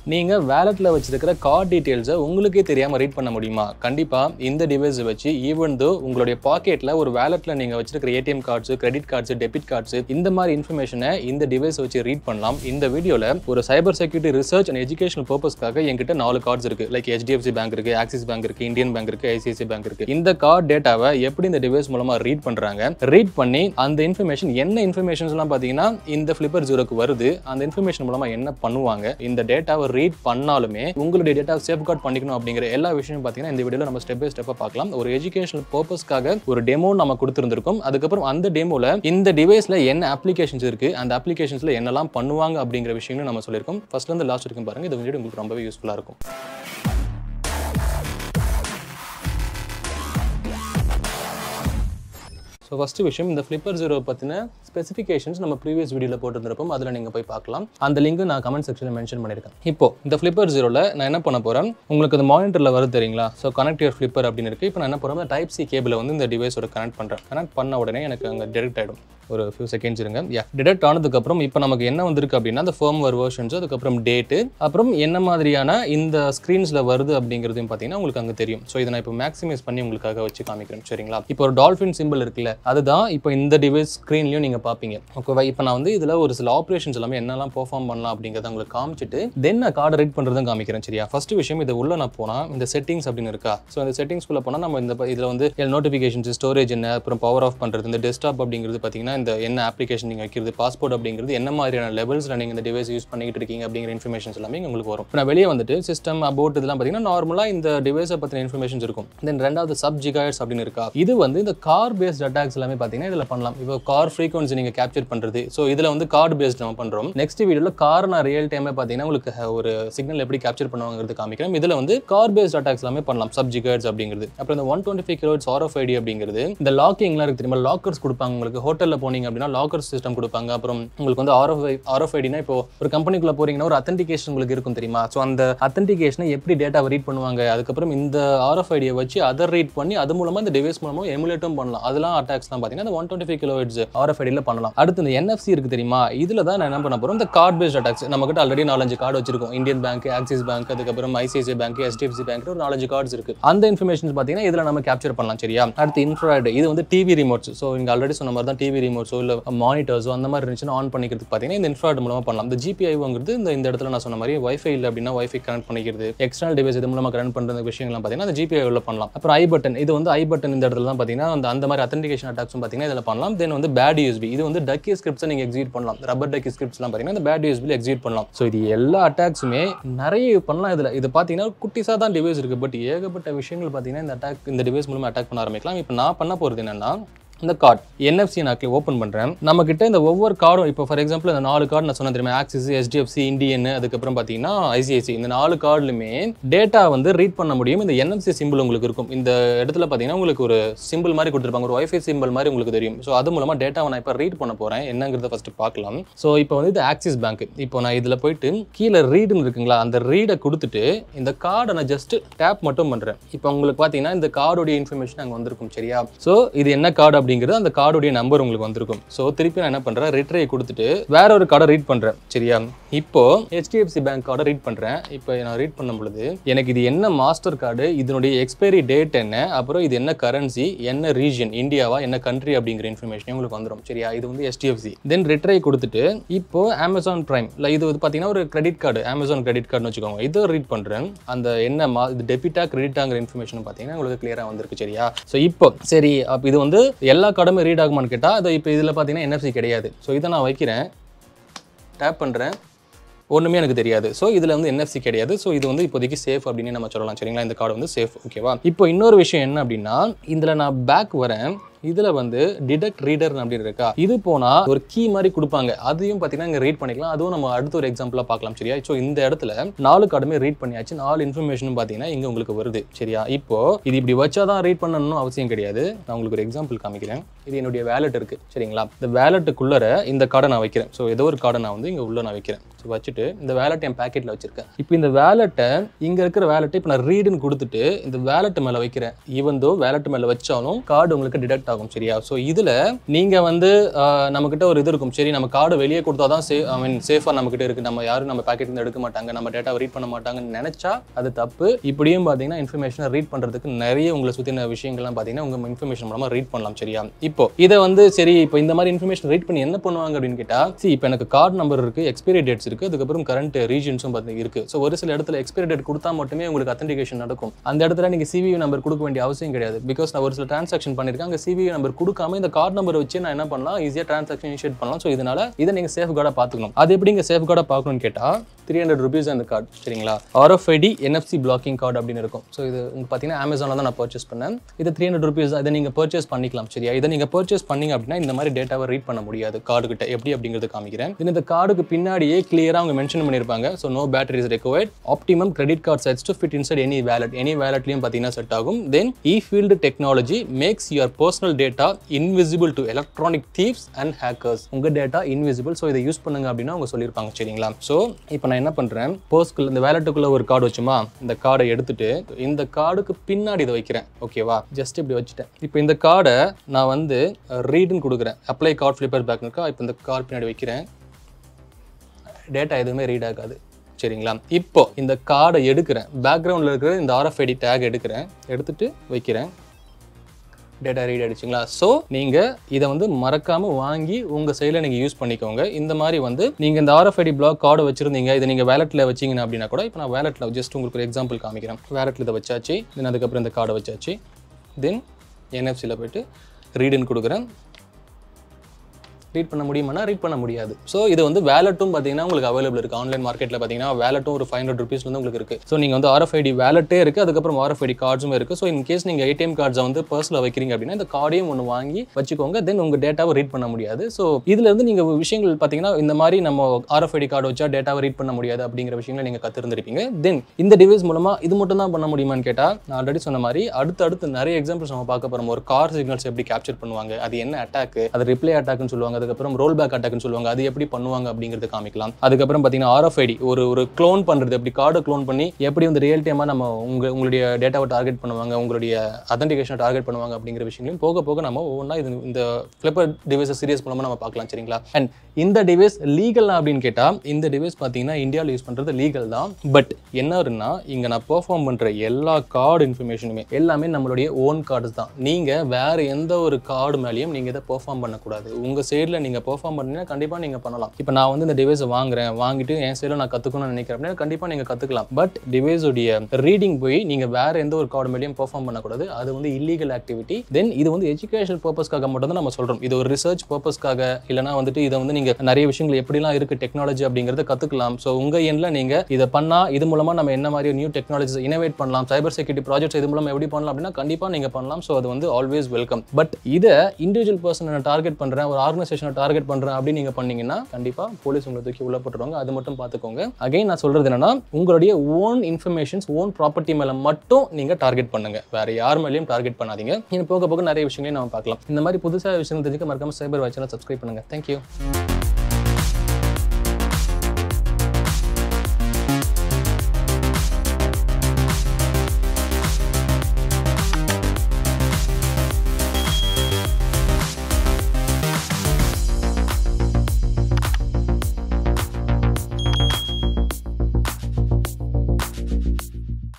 நீங்கள் வேலெட்டில் வச்சிருக்கிற கார்டு டீட்டெயில்ஸை உங்களுக்கே தெரியாமல் ரீட் பண்ண முடியுமா கண்டிப்பாக இந்த டிவைஸை வச்சு ஈவன் தோ உங்களுடைய பாக்கெட்டில் ஒரு வேலெட்டில் நீங்கள் வச்சிருக்கிற ATM cards credit cards debit cards இந்த மாதிரி இன்ஃபர்மேஷனை இந்த டிவைஸ் வச்சு ரீட் பண்ணலாம் இந்த வீடியோவில் ஒரு cyber security research and educational பர்பஸ்க்காக என்கிட்ட நாலு கார்ட்ஸ் இருக்கு லைக் ஹெச்டிஎஃப்சி பேங்க் இருக்கு ஆக்சிஸ் பேங்க் இருக்கு இந்தியன் பேங்க் இருக்கு ஐசிஐசி பேங்க் இருக்கு இந்த கார்டு டேட்டாவை எப்படி இந்த டிவைஸ் மூலமா ரீட் பண்றாங்க ரீட் பண்ணி அந்த இன்ஃபர்மேஷன் என்ன இன்ஃபர்மேஷன்ஸ் எல்லாம் பாத்தீங்கன்னா இந்த ஃபிளிப்பர் ஜீரோக்கு வருது அந்த இன்ஃபர்மேஷன் மூலமா என்ன பண்ணுவாங்க இந்த டேட்டாவை ரீட் பண்ணாலுமே உங்களுடைய டேட்டா சேஃப் கார்ட் பண்ணிக்கணும் அப்படிங்கிற எல்லா விஷயமும் பாத்தீங்கன்னா இந்த வீடியோல நம்ம ஸ்டெப் பை ஸ்டெப்பா பார்க்கலாம் ஒரு எஜுகேஷனல் பர்பஸ்க்காக ஒரு டெமோ நம்ம கொடுத்துருந்துருக்கோம் அதுக்கப்புறம் அந்த டெமோல இந்த டிவைஸ்ல என்ன அப்ளிகேஷன்ஸ் இருக்கு அந்த அப்ளிகேஷன்ஸ்ல என்னெல்லாம் பண்ணுவாங்க அப்படிங்கிற விஷயங்களும் நம்ம சொல்லியிருக்கோம் ஃபர்ஸ்ட்ல இருந்து லாஸ்ட் வரைக்கும் பாருங்க இந்த வீடியோ உங்களுக்கு ரொம்பவே யூஸ்ஃபுல்லா இருக்கும் ஸோ ஃபஸ்ட்டு விஷயம் இந்த ஃப்ளிப்பர் ஜீரோ பற்றின ஸ்பெசிஃபிகேஷன்ஸ் நம்ம ப்ரீவியஸ் வீடியோவில் போட்டுருந்திருப்போம் அதில் நீங்கள் போய் பார்க்கலாம் அந்த லிங்க் நான் கமெண்ட் செக்ஷனில் மென்ஷன் பண்ணியிருக்கேன் இப்போ இந்த ஃப்ளிப்பர் ஜீரோவில் நான் என்ன பண்ண போகிறேன் உங்களுக்கு அந்த மானிட்டரில் வருது தெரியுங்களா ஸோ கனெக்ட் யுவர் ஃப்ளிப்பர் அப்படின்னு இருக்குது இப்போ நான் என்ன பண்ணுறேன் டைப் சி கேபிளை வந்து இந்த டிவைஸோட கனெக்ட் பண்ணுறேன் கனெக்ட் பண்ண உடனே எனக்கு அங்கே டெரெக்ட் ஆகிடும் ஒரு ஃபியூ செகண்ட்ஸ் இருங்க யா டிடெக்ட் ஆனதுக்கப்புறம் இப்போ நமக்கு என்ன வந்திருக்கு அப்படின்னா அந்த ஃபர்ம்வேர் வெர்ஷன்ஸ் அதுக்கப்புறம் டேட்டு அப்புறம் என்ன மாதிரியான இந்த ஸ்க்ரீன்ஸில் வருது அப்படிங்கிறதையும் பார்த்தீங்கன்னா உங்களுக்கு அங்கே தெரியும் ஸோ இதை நான் இப்போ மேக்ஸிமைஸ் பண்ணி உங்களுக்காக வச்சு காமிக்கிறேன் சரிங்களா இப்போ ஒரு டால்ஃபின் சிம்பிள் இருக்குல்ல அதுதான் இப்போ இந்த டிவைஸ் ஸ்க்ரீன்லையும் நீங்கள் பார்ப்பீங்க ஓகேவா இப்போ நான் வந்து இதில் ஒரு சில ஆப்ரேஷன்ஸ் எல்லாமே என்னெல்லாம் பெர்ஃபார்ம் பண்ணலாம் அப்படிங்கிறத உங்களுக்கு காமிச்சிட்டு தென் நான் கார்டை ரீட் பண்ணுறதும் காமிக்கிறேன் சரியா ஃபர்ஸ்ட் விஷயம் இது உள்ள நான் போனால் இந்த செட்டிங்ஸ் அப்படின்னு இருக்கா ஸோ இந்த செட்டிங்ஸ்குள்ளே போனால் நம்ம இந்த இதில் வந்து நோட்டிஃபிகேஷன்ஸ் ஸ்டோரேஜ் என்ன அப்புறம் பவர் ஆஃப் பண்ணுறது இந்த டெஸ்க்டாப் அப்படிங்கிறது பார்த்தீங்கன்னா இந்த என்ன அப்ளிகேஷன் நீங்கள் வைக்கிறது பாஸ்போர்ட் அப்படிங்கிறது என்ன மாதிரியான லெவல்ஸில் நீங்கள் இந்த டிவைஸ் யூஸ் பண்ணிக்கிட்டு இருக்கீங்க அப்படிங்கிற இன்ஃபர்மேஷன்ஸ் எல்லாமே இங்க உங்களுக்கு வரும் இப்போ நான் வெளியே வந்துட்டு சிஸ்டம் அபவுட் இதெல்லாம் பார்த்தீங்கன்னா நார்மலாக இந்த டிவைஸை பற்றின இன்ஃபர்மேஷன்ஸ் இருக்கும் தென் ரெண்டாவது சப் ஜிகாய்ட்ஸ் அப்படின்னு இருக்கா இது வந்து இந்த கார் பேஸ்ட் அட்டாக்ஸ் எல்லாமே பார்த்தீங்கன்னா இதில் பண்ணலாம் இப்போ கார் ஃப்ரீக்வன்சி நீங்கள் கேப்சர் பண்ணுறது ஸோ இதில் வந்து கார்டு பேஸ்ட் நம்ம பண்ணுறோம் நெக்ஸ்ட் வீடியோவில் கார் நான் ரியல் டைமே பார்த்தீங்கன்னா உங்களுக்கு அஹ், ஒரு சிக்னல் எப்படி கேப்சர் பண்ணுவாங்கிறது காமிக்கிறேன் இதில் வந்து கார் பேஸ்ட் அட்டாக்ஸ் எல்லாமே பண்ணலாம் சப் ஜிகாய்ட்ஸ் அப்படிங்கிறது அப்புறம் இந்த one twenty five kilohertz R ID அப்படிங்கிறது இந்த லாக்கிங்லாம் இருக்கு தெரியுமா லாக்கர்ஸ் கொடுப்பாங்க உங்களுக்கு ஹோட்டலில் போனீங்க அப்படின்னா லாக்கர் சிஸ்டம் கொடுப்பாங்க அப்புறம் உங்களுக்கு வந்து ஆர்எஃப்ஐ ஆர்எஃப்ஐடினா இப்போ ஒரு கம்பெனிக்குள்ள போறீங்கன்னா ஒரு அத்தன்டிகேஷன் உங்களுக்கு இருக்கும் தெரியுமா ஸோ அந்த அத்தன்டிகேஷனை எப்படி டேட்டாவை ரீட் பண்ணுவாங்க அதுக்கப்புறம் இந்த ஆர்எஃப்ஐடியை வச்சு அதை ரீட் பண்ணி அது மூலமா இந்த டிவைஸ் மூலமா எமுலேட்டும் பண்ணலாம் அதெல்லாம் அட்டாக்ஸ்லாம் பார்த்தீங்கன்னா இந்த one twenty five kilohertz ஆர்எஃப்ஐடியில் பண்ணலாம் அடுத்து இந்த என்எஃப்சி இருக்கு தெரியுமா இதில் தான் நான் என்ன பண்ண போறோம் இந்த கார்டு பேஸ்ட் அட்டாக்ஸ் நம்ம கிட்ட ஆல்ரெடி நாலஞ்சு கார்டு வச்சிருக்கோம் இந்தியன் பேங்க் ஆக்சிஸ் பேங்க் அதுக்கப்புறம் ஐசிஐசிஐ பேங்க் எஸ்டிஎஃப்சி பேங்க் ஒரு நாலஞ்சு கார்ட்ஸ் இருக்கு அந்த இன்ஃபர்மேஷன்ஸ் பார்த்தீங்கன்னா இதில் நம்ம கேப்சர் பண்ணலாம் சரியா அடுத்து இன்ஃப்ராய்டு இது வந்து டிவி ரிமோட்ஸ் ஸோ இங்கே ஆல்ரெடி சொன்ன மாதிரி தான் டிவி ரிமோட்ஸோ இல்லை மானிட்டர்ஸோ அந்த மாதிரி இருந்துச்சுன்னா ஆன் பண்ணிக்கிறதுக்கு பார்த்தீங்கன்னா இந்த இன்ஃப்ராய்டு மூலமா பண்ணலாம் இந்த ஜிபிஐங்கிறது இந்த இந்த இடத்துல நான் சொன்ன மாதிரி வைஃபை இல்லை அப்படின்னா வைஃபை கனெக்ட் பண்ணிக்கிறது எக்ஸ்டர்னல் டிவைஸ் இது மூலமா கனெக்ட் பண்ணுற விஷயங்கள்லாம் பார்த்தீங்கன்னா அந்த ஜிபிஐ உள்ள பண்ணலாம் அப்புறம் ஐ பட்டன் இது வந்து ஐ பட்டன் இந்த இடத்துல தான் பார்த்தீங்கன்னா அந்த அந்த மாதிரி அத்தன்டிகேஷன் அட்டாக்ஸும் பார்த்தீங்கன்னா இதில் பண்ணலாம் தென் வந்து பேட் யூஸ்பி இது வந்து டக்கி ஸ்கிரிப்ட்ஸை நீங்கள் எக்ஸிக்யூட் பண்ணலாம் ரப்பர் டக்கி ஸ்கிரிப்ட்ஸ்லாம் பார்த்தீங்கன்னா இந்த பேட் யூஸ்பியில் எக்ஸிக்யூட் பண்ணலாம் ஸோ இது எல்லா அட்டாக்ஸுமே நிறைய பண்ணலாம் இதில் இது பார்த்தீங்கன்னா குட்டிஸாக தான் டிவைஸ் இருக்குது பட் ஏகப்பட்ட விஷயங்கள் பார்த்தீங்கன்னா இந்த அட்டாக் இந்த டிவைஸ் மூலமா அட்டாக் பண்ண ஆரம்பிக்கலாம் இப்போ நான் பண்ண போகிறது என்னன்னா இந்த கார்டு என்எஃப்சி நான் ஓப்பன் பண்ணுறேன் நம்ம கிட்ட இந்த ஒவ்வொரு கார்டும் இப்போ ஃபார் எக்ஸாம்பிள் இந்த நாலு கார்டு நான் சொன்ன தெரியுமா ஆக்சிஸ் எஸ்டிஎஃப்சி இந்தியன் அதுக்கப்புறம் பார்த்தீங்கன்னா ஐசிஐசி இந்த நாலு கார்டுலுமே டேட்டா வந்து ரீட் பண்ண முடியும் இந்த என்எஃப்சி சிம்பிள் உங்களுக்கு இருக்கும் இந்த இடத்துல பார்த்தீங்கன்னா உங்களுக்கு ஒரு சிம்பிள் மாதிரி கொடுத்துருப்பாங்க ஒரு வைஃபை சிம்பிள் மாதிரி உங்களுக்கு தெரியும் ஸோ அது மூலமாக டேட்டாவை நான் இப்போ ரீட் பண்ண போகிறேன் என்னங்கிறத ஃபஸ்ட்டு பார்க்கலாம் ஸோ இப்போ வந்து இது ஆக்சிஸ் பேங்க் இப்போ நான் இதில் போயிட்டு கீழே ரீடுன்னு இருக்குங்களா அந்த ரீடை கொடுத்துட்டு இந்த கார்டை நான் ஜஸ்ட் டேப் மட்டும் பண்ணுறேன் இப்போ உங்களுக்கு பார்த்தீங்கன்னா இந்த கார்டுடைய இன்ஃபர்மேஷன் அங்கே வந்திருக்கும் சரியா ஸோ இது என்ன கார்டு அப்படிங்கிறது அந்த கார்டுடைய நம்பர் உங்களுக்கு வந்திருக்கும் ஸோ திருப்பி நான் என்ன பண்ணுறேன் ரிட்ரை கொடுத்துட்டு வேற ஒரு கார்டை ரீட் பண்ணுறேன் சரியா இப்போ ஹெச்டிஎஃப்சி பேங்க் கார்டை ரீட் பண்ணுறேன் இப்போ நான் ரீட் பண்ணும் பொழுது எனக்கு இது என்ன மாஸ்டர் கார்டு இதனுடைய எக்ஸ்பைரி டேட் என்ன அப்புறம் இது என்ன கரன்சி என்ன ரீஜன் இந்தியாவா என்ன கண்ட்ரி அப்படிங்கிற இன்ஃபர்மேஷன் உங்களுக்கு வந்துடும் சரியா இது வந்து HDFC தென் ரிட்ரை கொடுத்துட்டு இப்போ அமேசான் பிரைம் இல்லை இது வந்து பார்த்தீங்கன்னா ஒரு கிரெடிட் கார்டு அமேசான் கிரெடிட் கார்டுன்னு வச்சுக்கோங்க இதை ரீட் பண்ணுறேன் அந்த என்ன மா இது டெபிட்டா கிரெடிட்டாங்கிற இன்ஃபர்மேஷன் பார்த்தீங்கன்னா உங்களுக்கு கிளியராக வந்திருக்கு சரியா ஸோ இப்போ சரி அப்போ இது வந்து எல்லா கார்டுமே ரீட் ஆகுமான்னு கேட்டால் அது இப்போ இதில் பார்த்தீங்கன்னா NFC கிடையாது ஸோ இதை நான் வைக்கிறேன் டேப் பண்ணுறேன் ஒன்றுமே எனக்கு தெரியாது ஸோ இதில் வந்து NFC கிடையாது ஸோ இது வந்து இப்போதைக்கு சேஃப் அப்படின்னு நம்ம சொல்லலாம் சரிங்களா இந்த கார்டு வந்து சேஃப் ஓகேவா இப்போ இன்னொரு விஷயம் என்ன அப்படின்னா இதில் நான் பேக் வரேன் இதுல வந்து டிடெக்ட் ரீடர் அப்படின்னு இருக்கா இது போனா ஒரு கீ மாதிரி கொடுப்பாங்க அதையும் பார்த்தீங்கன்னா இங்க ரீட் பண்ணிக்கலாம் அதுவும் நம்ம அடுத்த ஒரு எக்ஸாம்பிளா பார்க்கலாம் சரியா ஸோ இந்த இடத்துல நாலு கார்டுமே ரீட் பண்ணியாச்சு நாலு இன்ஃபர்மேஷனும் பார்த்தீங்கன்னா இங்க உங்களுக்கு வருது சரியா இப்போ இது இப்படி வச்சாதான் ரீட் பண்ணணும்னு அவசியம் கிடையாது நான் உங்களுக்கு ஒரு எக்ஸாம்பிள் காமிக்கிறேன் இது என்னுடைய வேலெட் இருக்கு சரிங்களா இந்த வேலெட்டுக்குள்ளர இந்த கார்டை நான் வைக்கிறேன் ஸோ ஏதோ ஒரு கார்டை நான் வந்து இங்க உள்ள நான் வைக்கிறேன் ஸோ வச்சுட்டு இந்த வேலெட் என் பேக்கெட்ல வச்சிருக்கேன் இப்போ இந்த வேலெட்டை இங்க இருக்கிற வேலெட்டை இப்போ நான் ரீடுன்னு கொடுத்துட்டு இந்த வேலெட் மேல வைக்கிறேன் ஈவன் தோ வேலெட் மேல வச்சாலும் கார்டு உங்களுக்கு டிடெக்ட் ஆகும் சரியா ஸோ இதில் நீங்கள் வந்து ஆஹ், நம்மக்கிட்ட ஒரு இது இருக்கும் சரி நம்ம கார்டு வெளியே கொடுத்தா தான் சே ஐ மீன் சேஃபாக நம்மக்கிட்ட இருக்குது நம்ம யாரும் நம்ம பாக்கெட் இருந்து எடுக்க மாட்டாங்க நம்ம டேட்டாவை ரீட் பண்ண மாட்டாங்கன்னு நினச்சா அது தப்பு இப்படியும் பார்த்தீங்கன்னா இன்ஃபர்மேஷனை ரீட் பண்ணுறதுக்கு நிறைய உங்களை சுற்றின விஷயங்கள்லாம் பார்த்தீங்கன்னா உங்கள் இன்ஃபர்மேஷன் மூலமாக ரீட் பண்ணலாம் சரியா இப்போ இதை வந்து சரி இப்போ இந்த மாதிரி இன்ஃபர்மேஷன் ரீட் பண்ணி என்ன பண்ணுவாங்க அப்படின்னு கேட்டால் சி இப்போ எனக்கு கார்டு நம்பர் இருக்குது எக்ஸ்பைரி டேட்ஸ் இருக்குது அதுக்கப்புறம் கரண்ட் ரீஜன்ஸும் பார்த்து இருக்குது ஸோ ஒரு சில இடத்துல எக்ஸ்பைரி டேட் கொடுத்தா மட்டுமே உங்களுக்கு அத்தன்டிகேஷன் நடக்கும் அந்த இடத்துல நீங்கள் சிவிவி நம்பர் கொடுக்க வேண்டிய அவசியம் கிடையாது பிகாஸ் நான் ஒரு சில டிரான்சாக்ஷன் பண்ணியிருக்கேன் அங்கே சிவிவி நம்பர் கொடுக்காம இந்த கார்டு நம்பர் வச்சு நான் என்ன பண்ணலாம் ஈஸியாக டிரான்சாக்ஷன் இனிஷியேட் பண்ணலாம் ஸோ இதனால இதை நீங்கள் சேஃப் கார்டாக பார்த்துக்கணும் அது எப்படி இங்கே சேஃப் கார்டாக பார்க்கணும்னு கேட்டால் த்ரீ ஹண்ட்ரட் ருபீஸ் அந்த கார்டு சரிங்களா ஆர்எஃப்ஐடி என்எஃப்சி பிளாக்கிங் கார்டு அப்படின்னு இருக்கும் ஸோ இது உங்களுக்கு பார்த்தீங்கன்னா அமேசானில் தான் நான் பர்ச்சேஸ் பண்ணேன் இது த்ரீ ஹண்ட்ரட் ருபீஸ் இதை நீங்கள் பர்ச்சேஸ் பண்ணிக்கலாம் சரியா இதை நீங்கள் பர்ச்சேஸ் பண்ணீங்க அப்படின்னா இந்த மாதிரி டேட்டாவை ரீட் பண்ண முடியாது கார்டு கிட்ட எப்படி அப்படிங்கிறது காமிக்கிறேன் Then இந்த கார்டுக்கு பின்னாடியே கிளியராக அவங்க மென்ஷன் பண்ணியிருப்பாங்க so no battery is required optimum credit card sets to fit inside any wallet எனி வேலட்லையும் பார்த்தீங்கன்னா செட் ஆகும் then E field technology makes your personal data invisible to electronic thieves and hackers உங்கள் டேட்டா இன்விசிபிள் ஸோ இதை use பண்ணுங்க அப்படின்னு அவங்க சொல்லியிருப்பாங்க சரிங்களா ஸோ இப்போ நான் என்ன பண்ணுறேன் பர்ஸ்க்குள்ள இந்த வேலட்டுக்குள்ள ஒரு கார்டு வச்சுமா இந்த கார்டை எடுத்துட்டு இந்த கார்டுக்கு பின்னாடி இதை வைக்கிறேன் ஓகேவா ஜஸ்ட் இப்படி வச்சுட்டேன் இப்போ இந்த கார்டை நான் வந்து ரீடுன்னு கொடுக்குறேன் அப்ளை கார்டு ஃப்ளிப்பர் பேக் இருக்கா இப்போ இந்த கார்டு பின்னாடி வைக்கிறேன் டேட்டா எதுவுமே ரீட் ஆகாது சரிங்களா இப்போ இந்த கார்டை எடுக்கிறேன் பேக்ரவுண்டில் இருக்கிற இந்த ஆர்எஃப்ஐடி டேக் எடுக்கிறேன் எடுத்துட்டு வைக்கிறேன் டேட்டா ரீட் ஆயிடுச்சுங்களா ஸோ நீங்கள் இதை வந்து மறக்காமல் வாங்கி உங்கள் சைடில் நீங்கள் யூஸ் பண்ணிக்கோங்க இந்த மாதிரி வந்து நீங்கள் இந்த ஆர்எஃப்ஐடி பிளாக் கார்டு வச்சிருந்தீங்க இதை நீங்கள் வேலெட்டில் வச்சிங்க அப்படின்னா கூட இப்போ நான் வேலெட்டில் ஜஸ்ட் உங்களுக்கு ஒரு எக்ஸாம்பிள் காமிக்கிறேன் வேலெட்டில் இதை வச்சாச்சு தென் அதுக்கப்புறம் இந்த கார்டை வச்சாச்சு தென் என்எஃப்சியில் போயிட்டு ரீடுன்னு கொடுக்குறேன் ரீட் பண்ண முடியுமானா ரீட் பண்ண முடியாது ஸோ இது வந்து வேலட்டும் பார்த்தீங்கன்னா உங்களுக்கு அவைலபிள் இருக்குது ஆன்லைன் மார்க்கெட்டில் பார்த்தீங்கன்னா வேலட்டும் ஒரு ஃபைவ் ஹண்ட்ரட் ருபீஸ்லேருந்து உங்களுக்கு இருக்குது ஸோ நீங்கள் வந்து ஆர்எஃப்ஐடி வேலட்டே இருக்குது அதுக்கப்புறம் ஆர்எஃப்ஐடி கார்ட்ஸும் இருக்குது ஸோ இன் கேஸ் நீங்கள் ஏடிஎம் கார்ட்ஸை வந்து பர்ஸில் வைக்கிறீங்க அப்படின்னா இந்த கார்டையும் ஒன்று வாங்கி வச்சுக்கோங்க தென் உங்கள் டேட்டாவை ரீட் பண்ண முடியாது ஸோ இதுலேருந்து நீங்கள் விஷயங்கள் பார்த்தீங்கன்னா இந்த மாதிரி நம்ம ஆர்எஃப்ஐடி கார்டு வச்சா டேட்டாவை ரீட் பண்ண முடியாது அப்படிங்கிற விஷயங்களை நீங்கள் கற்றுருந்துருப்பீங்க தென் இந்த டிவைஸ் மூலமாக இது மட்டும் தான் பண்ண முடியுமான்னு கேட்டால் நான் ஆல்ரெடி சொன்ன மாதிரி அடுத்து அடுத்து நிறைய எக்ஸாம்பிள்ஸ் நம்ம பார்க்க போகிறோம் ஒரு கார் சிக்னல்ஸ் எப்படி கேப்சர் பண்ணுவாங்க அது என்ன அட்டாக் அது ரிப்ளை அட்டாக்னு சொல்லுவாங்க அதுக்கப்புறம் ரோல் பேக் அட்டாக்னு சொல்லுவாங்க அது எப்படி பண்ணுவாங்க அப்படிங்கிறது காமிக்கலாம் அதுக்கப்புறம் பார்த்தீங்கன்னா ஆர்எஃப்ஐடி ஒரு ஒரு க்ளோன் பண்ணுறது எப்படி கார்டை க்ளோன் பண்ணி எப்படி வந்து ரியல் டைமாக நம்ம உங்க உங்களுடைய டேட்டாவை டார்கெட் பண்ணுவாங்க உங்களுடைய அத்தன்டிகேஷனை டார்கெட் பண்ணுவாங்க அப்படிங்கிற விஷயங்களையும் போக போக நம்ம ஒவ்வொன்றா இது இந்த ஃப்ளிப்பர் டிவைஸை சீரியஸ் மூலமாக நம்ம பார்க்கலாம் சரிங்களா அண்ட் இந்த டிவைஸ் லீகல் அப்படின்னு கேட்டால் இந்த டிவைஸ் பார்த்தீங்கன்னா இந்தியாவில் யூஸ் பண்ணுறது லீகல் தான் பட் என்னன்னா இங்கே நான் பெர்ஃபார்ம் பண்ணுற எல்லா கார்டு இன்ஃபர்மேஷனுமே எல்லாமே நம்மளுடைய ஓன் கார்டு தான் நீங்கள் வேற எந்த ஒரு கார்டு மேலேயும் நீங்கள் இதை பெர்ஃபார்ம் பண்ணக்கூடாது உங்கள் சைடில் நீங்கள் பெர்ஃபார்ம் பண்ணீங்கன்னா கண்டிப்பாக நீங்கள் பண்ணலாம் இப்போ நான் வந்து இந்த டிவைஸை வாங்குறேன் வாங்கிட்டு என் சைடில் நான் கற்றுக்கணும்னு நினைக்கிறேன் அப்படின்னா கண்டிப்பாக நீங்கள் கற்றுக்கலாம் பட் டிவைஸுடைய ரீடிங் போய் நீங்கள் வேற எந்த ஒரு கார்டு மேலேயும் பெர்ஃபார்ம் பண்ணக்கூடாது அது வந்து இல்லீகல் ஆக்டிவிட்டி தென் இது வந்து எஜுகேஷன் பர்பஸ்க்காக மட்டும் தான் நம்ம சொல்கிறோம் இது ஒரு ரிசர்ச் பர்பஸ்க்காக இல்லைனா வந்துட்டு இதை வந்து நீங்கள் நிறைய விஷயங்கள் எப்படிலாம் இருக்குது டெக்னாலஜி அப்படிங்கிறத கற்றுக்கலாம் ஸோ உங்கள் எண்ணில் நீங்கள் இதை பண்ணால் இது மூலமாக நம்ம என்ன மாதிரி நியூ டெக்னாலஜிஸ் இனோவேட் பண்ணலாம் சைபர் செக்யூரிட்டி ப்ராஜெக்ட்ஸ் இது மூலமாக எப்படி பண்ணலாம் அப்படின்னா கண்டிப்பாக நீங்கள் பண்ணலாம் ஸோ அது வந்து ஆல்வேஸ் வெல்கம் பட் இதை இண்டிவிஜுவல் பர்சனை டார்கெட் பண்ணுறேன் ஒரு ஆர்கனைசேஷனை டார்கெட் பண்ணுறேன் அப்படின்னு நீங்கள் பண்ணீங்கன்னா கண்டிப்பாக போலீஸ் உங்களை தூக்கி உள்ள போட்டுருவாங்க அது மட்டும் பார்த்துக்கோங்க அகைன் நான் சொல்கிறது என்னன்னா உங்களுடைய ஓன் இன்ஃபர்மேஷன்ஸ் ஓன் ப்ராப்பர்ட்டி மேலே மட்டும் நீங்கள் டார்கெட் பண்ணுங்க வேற யார் மேலேயும் டார்கெட் பண்ணாதீங்க இன்னும் போக போக நிறைய விஷயங்களையும் நம்ம பார்க்கலாம் இந்த மாதிரி புதுசாக விஷயங்கள் தெரிஞ்சுக்க மறக்காம சைபர் வாட்சனை சப்ஸ்கிரைப் பண்ணுங்க தேங்க்யூ